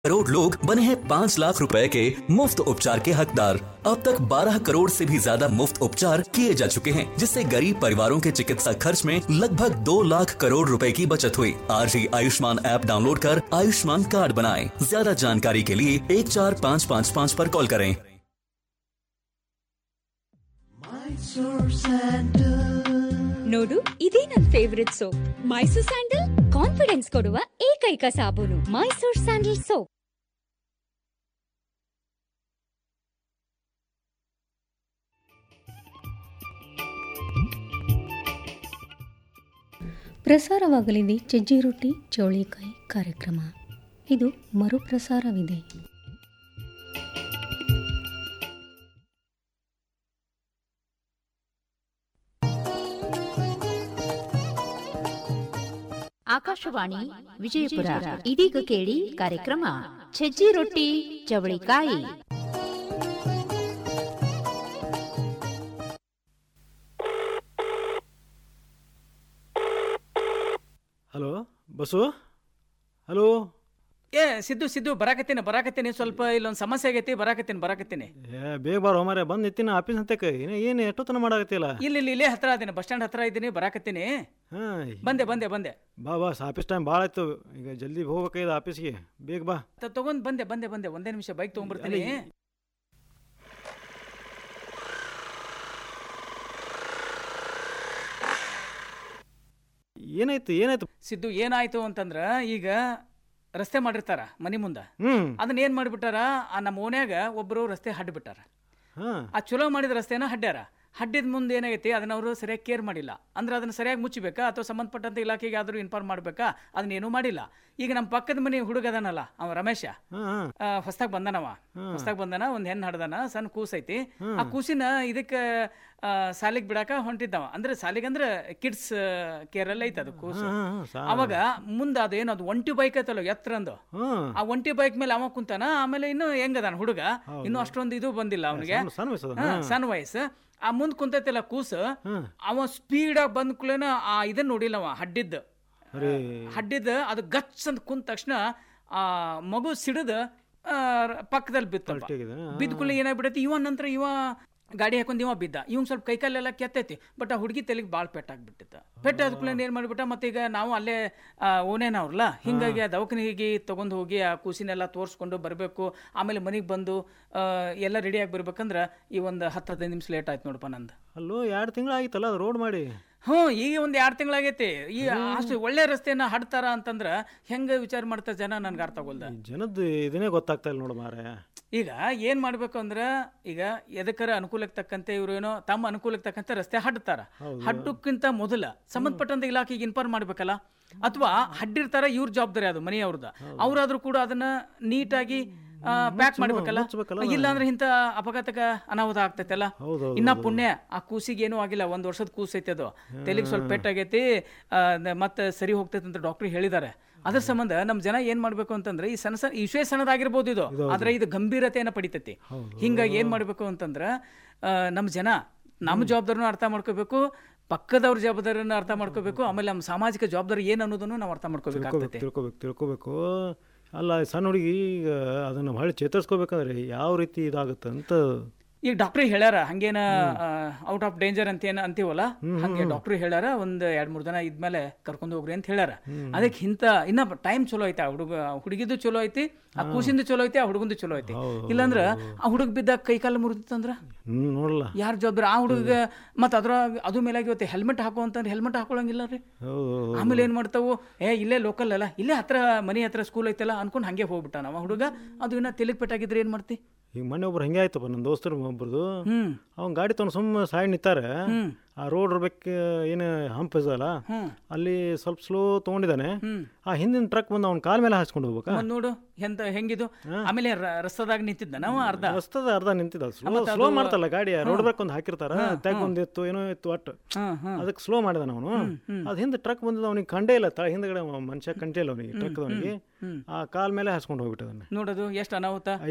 करोड़ लोग बने हैं पाँच लाख रुपए के मुफ्त उपचार के हकदार अब तक 12 करोड़ से भी ज्यादा मुफ्त उपचार किए जा चुके हैं जिससे गरीब परिवारों के चिकित्सा खर्च में लगभग दो लाख करोड़ रुपए की बचत हुई आज ही आयुष्मान ऐप डाउनलोड कर आयुष्मान कार्ड बनाएं ज्यादा जानकारी के लिए एक चार पाँच पाँच पाँच पर कॉल करें ನೋಡು ಇದೇ ನನ್ favourite soap Mysore sandal confidence ಕೊಡುವ ಏಕೈಕ ಸಾಬೂನು ಮೈಸೂರ್ ಸ್ಯಾಂಡಲ್ ಸೋಪ್ ಪ್ರಸಾರವಾಗಲಿದೆ ಸಜ್ಜಿ ರೊಟ್ಟಿ ಚೌಳಿಕಾಯಿ ಕಾರ್ಯಕ್ರಮ ಇದು ಮರುಪ್ರಸಾರವಿದೆ ಆಕಾಶವಾಣಿ ವಿಜಯಪುರ ಇದೀಗ ಕೇಳಿ ಕಾರ್ಯಕ್ರಮ ಸಜ್ಜಿ ರೊಟ್ಟಿ ಚವಳಿಕಾಯಿ ಹಲೋ ಬಸ್ಸು ಹಲೋ ಏ ಸಿದ್ದು ಸಿದ್ದು ಬರಾಕತ್ತೀನಿ ಬರಾಕತ್ತೀನಿ ಸ್ವಲ್ಪ ಇಲ್ಲೊಂದು ಸಮಸ್ಯೆ ಆಗೈತಿ ಬರಾಕತ್ತೀನಿ ಬರಾಕತ್ತೀನಿ ಏ ಬೇಗ ಬಾರೋ ಮಾರ್ರೆ ಬಂದು ನಿಂತಿನ ಆಫೀಸ್ ಅಂತಕ್ಕೆ ಏನು ಏನು ಎಷ್ಟೊತ್ತನ ಮಾಡಾಕತ್ತಿಲ್ಲ ಇಲ್ಲಿ ಇಲ್ಲಿ ಇಲ್ಲೇ ಹತ್ರ ಅದೀನಿ ಬಸ್ ಸ್ಟ್ಯಾಂಡ್ ಹತ್ರ ಇದ್ದೀನಿ ಬರಾಕತ್ತೀನಿ ಹಾಂ ಬಂದೆ ಬಂದೆ ಬಂದೆ ಬಾ ಬಾ ಆಫೀಸ್ ಟೈಮ್ ಭಾಳ ಆಯ್ತು ಈಗ ಜಲ್ದಿ ಹೋಗ್ಬೇಕಾಗಿದೆ ಆಫೀಸ್ಗೆ ಬೇಗ ಬಾ ತ- ತಗೊಂಡ್ ಬಂದೆ ಬಂದೆ ಬಂದೆ ಒಂದೇ ನಿಮಿಷ ಬೈಕ್ ತಗೊಂಡ್ಬರ್ತೀನಿ ಏನಾಯ್ತು ಏನಾಯ್ತು ಸಿದ್ದು ಏನಾಯ್ತು ಅಂತಂದ್ರ ಈಗ ರಸ್ತೆ ಮಾಡಿರ್ತಾರ ಮನಿ ಮುಂದ ಹ್ಞೂ ಅದನ್ನ ಏನ್ ಮಾಡಿಬಿಟ್ಟಾರ ಆ ನಮ್ಮ ಓನ್ಯಾಗ ಒಬ್ಬರು ರಸ್ತೆ ಹಡ್ಬಿಟ್ಟಾರ ಹಾಂ ಆ ಚಲೋ ಮಾಡಿದ ರಸ್ತೆನ ಹಡ್ಡ್ಯಾರ ಹಡ್ಡಿದ ಮುಂದೆ ಏನಾಗೈತಿ ಅದನ್ನ ಅವರು ಸರಿಯಾಗಿ ಕೇರ್ ಮಾಡಿಲ್ಲ ಅಂದ್ರೆ ಅದನ್ನ ಸರಿಯಾಗಿ ಮುಚ್ಚಬೇಕಾ ಅಥವಾ ಸಂಬಂಧಪಟ್ಟಂತ ಇಲಾಖೆಗೆ ಆದರೂ ಇನ್ಫಾರ್ಮ್ ಮಾಡಬೇಕಾ ಅದನ್ನ ಏನೂ ಮಾಡಿಲ್ಲ ಈಗ ನಮ್ಮ ಪಕ್ಕದ ಮನೆ ಹುಡುಗ ಅದಾನಲ್ಲ ಅವ ರಮೇಶ ಹಾಂ ಹಾಂ ಹೊಸ್ದಾಗ ಬಂದನವ ಹೊಸ್ದಾಗ ಬಂದನ ಒಂದ್ ಹೆಣ್ಣು ಹಡ್ದಾನ ಸಣ್ಣ ಕೂಸ್ ಐತಿ ಆ ಕೂಸಿನ ಇದಕ್ಕೆ ಸಾಲಿಗೆ ಬಿಡಾಕ ಹೊಂಟಿದ್ದವ ಅಂದ್ರೆ ಸಾಲಿಗೆ ಅಂದ್ರೆ ಕಿಡ್ಸ್ ಕೇರ್ ಎಲ್ಲ ಐತೆ ಅದು ಕೂಸು ಹಾಂ ಹಾಂ ಸಾ ಅವಾಗ ಮುಂದ ಅದು ಏನು ಅದು ಒಂಟಿ ಬೈಕ್ ಐತಲ್ಲ ಎತ್ತರಂದು ಹಾಂ ಆ ಒಂಟಿ ಬೈಕ್ ಮೇಲೆ ಅವ ಕುಂತಾನ ಆಮೇಲೆ ಇನ್ನು ಹೆಂಗದಾನ ಹುಡುಗ ಇನ್ನು ಅಷ್ಟೊಂದು ಇದು ಬಂದಿಲ್ಲ ಅವನಿಗೆ ಸಣ್ಣ- ಸಣ್ಣ ವಯಸ್ಸದ ಹಾ, ಸಣ್ಣ ವಯಸ್ಸು ಆ ಮುಂದ್ ಕುಂತೈತಿಲ್ಲ ಕೂಸು ಹಾಂ ಅವ ಸ್ಪೀಡಾಗಿ ಬಂದ ಕೂಡಲೇನ ಆ ಇದನ್ನ ನೋಡಿಲ್ಲ ಅವ ಹಡ್ಡಿದ್ದು ಅರೇ ಹಡ್ಡಿದ ಅದು ಗಚ್ ಅಂತ ಕುಂತ ತಕ್ಷಣ ಆ ಮಗು ಸಿಡಿದ ಪಕ್ಕದಲ್ಲಿ ಬಿತ್ತಪ್ಪ ಪಲ್ಟಿಯಾಗಿದೆ ಬಿದ್ದ ಕೂಡಲೇ ಏನಾಗ್ಬಿಡೈತಿ ಇವ ನಂತರ ಇವ ಗಾಡಿ ಹಾಕೊಂಡ್ ಇವ ಬಿದ್ದ ಇವ್ ಸ್ವಲ್ಪ ಕೈಕಾಲೆಲ್ಲ ಕೆತ್ತೈತಿ ಬಟ್ ಆ ಹುಡುಗಿ ತಲೆಗೆ ಭಾಳ ಪೆಟ್ಟಾಗ್ಬಿಟ್ಟಿತ್ತ ಪೆಟ್ಟ ಆದ ಕೂಡಲೇ ಏನ್ ಮಾಡ್ಬಿಟ್ಟ ಮತ್ತೆ ಈಗ ನಾವು ಅಲ್ಲೇ ಓನೇನವ್ರಲ್ಲ ಹಿಂಗಾಗಿ ಆ ದವಾಖಾನಿಗೆ ತಗೊಂಡ್ ಹೋಗಿ ಆ ಕೂಸಿನೆಲ್ಲ ತೋರಿಸ್ಕೊಂಡು ಬರಬೇಕು ಆಮೇಲೆ ಮನೆಗೆ ಬಂದು ಆ, ಎಲ್ಲ ರೆಡಿಯಾಗಿ ಬರ್ಬೇಕಂದ್ರ ಈ ಒಂದು ಹತ್ತು ಹದಿನೈದು ನಿಮಿಷ ಲೇಟ್ ಆಯ್ತು ನೋಡಪ್ಪ ನಂದು ಅಲ್ಲೋ ಎರಡು ತಿಂಗಳು ಆಗಿತ್ತಲ್ಲ ಅದು ರೋಡ್ ಮಾಡಿ ಹ್ಞೂ ಈಗ ಒಂದು ಎರಡು ತಿಂಗಳಾಗೈತಿ ಈ ಅಷ್ಟು ಒಳ್ಳೆ ರಸ್ತೆನ ಹಡ್ತಾರ ಅಂತಂದ್ರ ಹೆಂಗ ವಿಚಾರ ಮಾಡ್ತಾರ ಜನ ನನ್ಗೆ ಅರ್ಥ ಆಗೋಲ್ದ ಈ ಜನದ್ದು ಇದನ್ನೇ ಗೊತ್ತಾಗ್ತಾ ಇಲ್ಲ ನೋಡು ಮಾರೆ ಈಗ ಏನ್ ಮಾಡ್ಬೇಕು ಅಂದ್ರ ಈಗ ಎದಕ್ಕರ ಅನುಕೂಲಕ್ಕೆ ತಕ್ಕಂತೆ ಇವ್ರು ಏನೋ ತಮ್ಮ ಅನುಕೂಲಕ್ಕೆ ತಕ್ಕಂತೆ ರಸ್ತೆ ಹಡ್ತಾರ ಹಡ್ಡಕ್ಕಿಂತ ಮೊದಲ ಸಂಬಂಧಪಟ್ಟಂತ ಇಲಾಖೆಗೆ ಇನ್ಫಾರ್ಮ್ ಮಾಡ್ಬೇಕಲ್ಲ ಅಥವಾ ಹಡ್ಡಿರ್ತಾರ ಇವ್ರ ಜವಾಬ್ದಾರಿ ಅದು ಮನೆಯವ್ರದ ಅವ್ರಾದ್ರೂ ಕೂಡ ಅದನ್ನ ನೀಟಾಗಿ ಪ್ಯಾಕ್ ಮಾಡ್ಬೇಕಲ್ಲ ಮುಚ್ಬೇಕಲ್ಲ ಇಲ್ಲ ಅಂದ್ರೆ ಇಂಥ ಅಪಘಾತಕ ಅನಾಹುತ ಆಗ್ತೈತಲ್ಲ ಹೌದು ಇನ್ನ ಪುಣ್ಯ ಆ ಕೂಸಿಗೆ ಏನೂ ಆಗಿಲ್ಲ ಒಂದ್ ವರ್ಷದ ಕೂಸ್ ಐತೆ ಅದು ತೆಲಿಗೆ ಸ್ವಲ್ಪ ಪೆಟ್ಟಾಗೈತಿ ಆ, ನ- ಮತ್ತೆ ಸರಿ ಹೋಗ್ತೈತೆ ಅಂತ ಡಾಕ್ಟರ್ ಹೇಳಿದ್ದಾರೆ ಅದ್ರ ಸಂಬಂಧ ನಮ್ ಜನ ಏನ್ ಮಾಡ್ಬೇಕು ಅಂತಂದ್ರೆ ಈ ಸಣ್ಣ ಸಣ್ಣ ವಿಷಯ ಸಣ್ಣದಾಗಿರ್ಬೋದು ಇದು ಆದ್ರೆ ಇದು ಗಂಭೀರತೆಯನ್ನ ಪಡಿತೈತಿ ಹಿಂಗಾಗಿ ಏನ್ ಮಾಡ್ಬೇಕು ಅಂತಂದ್ರ ಆ, ನಮ್ ಜನ ನಮ್ಮ ಜವಾಬ್ದಾರಿನೂ ಅರ್ಥ ಮಾಡ್ಕೋಬೇಕು ಪಕ್ಕದವ್ರ ಜವಾಬ್ದಾರಿನ ಅರ್ಥ ಮಾಡ್ಕೋಬೇಕು ಆಮೇಲೆ ನಮ್ಮ ಸಾಮಾಜಿಕ ಜವಾಬ್ದಾರಿ ಏನ್ ಅನ್ನೋದನ್ನು ನಾವು ಅರ್ಥ ಮಾಡ್ಕೋಬೇಕಾಗ್ತೈತಿ ತಿಳ್ಕೊಬೇಕು ತಿಳ್ಕೊಬೇಕು ಅಲ್ಲ ಸಣ್ಣ ಹುಡುಗಿ ಈಗ ಅದನ್ನು ಹೊಳ್ಳಿ ಚೇತರಿಸ್ಕೋಬೇಕಂದ್ರೆ ಯಾವ ರೀತಿ ಇದಾಗುತ್ತೆ ಅಂತ ಈಗ ಡಾಕ್ಟ್ರಿ ಹೇಳ್ಯಾರ ಹಂಗೇನ ಔಟ್ ಆಫ್ ಡೇಂಜರ್ ಅಂತ ಏನ ಅಂತೀವಲ್ಲ ಹಂಗೆ ಡಾಕ್ಟ್ರು ಹೇಳ್ಯಾರ ಒಂದ್ ಎರಡ್ ಮೂರ್ ದಿನ ಇದ್ಮೇಲೆ ಕರ್ಕೊಂಡು ಹೋಗ್ರಿ ಅಂತ ಹೇಳ್ಯಾರ ಅದಕ್ಕೆ ಇಂತ ಇನ್ನ ಟೈಮ್ ಚಲೋ ಐತಿ ಆ ಹುಡುಗ ಹುಡುಗಿದು ಚಲೋ ಐತಿ ಆ ಕೂಸಿಂದು ಚಲೋ ಐತಿ ಆ ಹುಡುಗಂದು ಚಲೋ ಐತಿ ಇಲ್ಲಾಂದ್ರ ಆ ಹುಡುಗ ಬಿದ್ದಾಗ ಕೈ ಕಾಲು ಮುರಿದಿತ್ತಂದ್ರ ಹ್ಞೂ ನೋಡಲ್ಲ ಯಾರ ಜವಾಬ್ದಾರಿ ಆ ಹುಡುಗ ಮತ್ತ ಅದ್ರ ಅದು ಮೇಲಾಗಿ ಇವತ್ತು ಹೆಲ್ಮೆಟ್ ಹಾಕೋ ಅಂತಂದ್ರೆ ಹೆಲ್ಮೆಟ್ ಹಾಕೊಳಂಗಿಲ್ಲ ರೀ ಹೌದು ಆಮೇಲೆ ಏನ್ ಮಾಡ್ತಾವು ಏ ಇಲ್ಲೇ ಲೋಕಲ್ ಅಲ್ಲ ಇಲ್ಲೇ ಹತ್ರ ಮನೆ ಹತ್ರ ಸ್ಕೂಲ್ ಐತಲ್ಲ ಅನ್ಕೊಂಡ್ ಹಂಗೆ ಹೋಗ್ಬಿಟ್ಟ ನಾವ ಹುಡುಗ ಅದು ಇನ್ನ ತೆಲಿಗ್ ಪೆಟ್ಟಾಗಿದ್ರೆ ಏನ್ ಮಾಡ್ತಿ ಈಗ ಮೊನ್ನೆ ಒಬ್ರು ಹಂಗೆ ಆಯ್ತಪ್ಪ ನನ್ನ ದೋಸ್ತರು ಒಬ್ರದು ಹ್ಮ್ ಅವ್ನ ಗಾಡಿ ತೊಗೊಂಡು ಸುಮ್ಮನೆ ಸೈಡ್ ನಿಂತಾರೆ ಆ ರೋಡ್ ಇರ್ಬೇಕು ಏನು ಹಂಪ್ ಇದಲ್ಲ ಅಲ್ಲಿ ಸ್ವಲ್ಪ ಸ್ಲೋ ತೊಗೊಂಡಿದ್ದಾನೆ ಆ ಹಿಂದಿನ ಟ್ರಕ್ ಬಂದು ಅವ್ನ ಕಾಲ್ ಮೇಲೆ ಹಾಸ್ಕೊಂಡು ಹೋಗ್ಬೇಕಾ ಮತ್ತ್ ನೋಡು ಎಂತ ಹೆಂಗಿದು ಆಮೇಲೆ ರ- ರಸ್ತದಾಗ ನಿಂತಿದ್ದ ನಾವು ಅರ್ಧ ರಸ್ತದ ಅರ್ಧ ನಿಂತಿದ್ದ ಸ್ಲೋ ಸ್ಲೋ ಮಾಡ್ತಲ್ಲ ಗಾಡಿ ರೋಡ್ ಬ್ರೇಕ್ ಒಂದು ಹಾಕಿರ್ತಾರ ಟ್ಯಾಗ್ ಒಂದು ಇತ್ತು ಏನೋ ಇತ್ತು ಒಟ್ಟು ಹ್ಮ್ ಹ್ಮ್ ಅದಕ್ಕೆ ಸ್ಲೋ ಮಾಡಿದಾನ ಅವನು ಅದು ಹಿಂದೆ ಟ್ರಕ್ ಬಂದಿದ್ದು ಅವನಿಗೆ ಕಂಡೇ ಇಲ್ಲ ತ ಹಿಂದ್ಗಡೆ ಮನುಷ್ಯ ಕಂಡೇ ಇಲ್ಲ ಅವನಿಗೆ ಟ್ರಕ್ ಅವನಿಗೆ ಆ ಕಾಲ್ ಮೇಲೆ ಹಾಸ್ಕೊಂಡು ಹೋಗ್ಬಿಟ್ಟದನ್ನ ನೋಡೋದು ಎಷ್ಟು ಅನಾಹುತ